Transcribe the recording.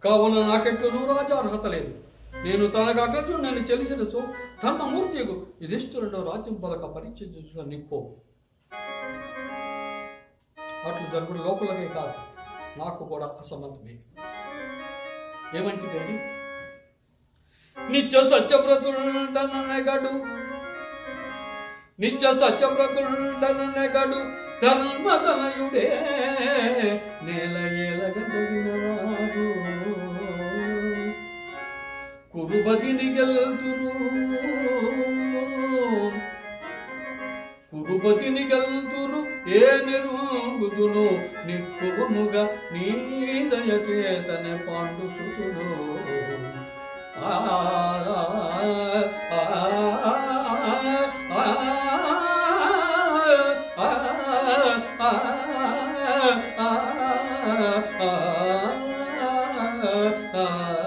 కావున నాకెట్లు రాజు అర్హత లేదు నేను తనకు అగ్రజు నన్ను చెలిసిన సో ధర్మమూర్తికు యుధిష్ఠురుడు రాజ్యం పలక పరిచయించిన నిప్పో అట్లు జరుగుడు లోపలనే కాదు నాకు కూడా అసమ్మతమే ఏమంటే కానీ నిత్య సత్యవ్రతుడనగడు నిత్య సత్యవ్రతుడనగడు ధర్మతనయుడే నేల ఏలగదగినవాడు కురుబతిని గెల్తురు కురుపతిని గల్తురు ఏ నిరుగుదును నిక్కువముగా నీ దయచేతనే పాండు సుతుడు ఆ, ఆ, ఆ, ఆ, ఆ, ఆ, ఆ, ఆ,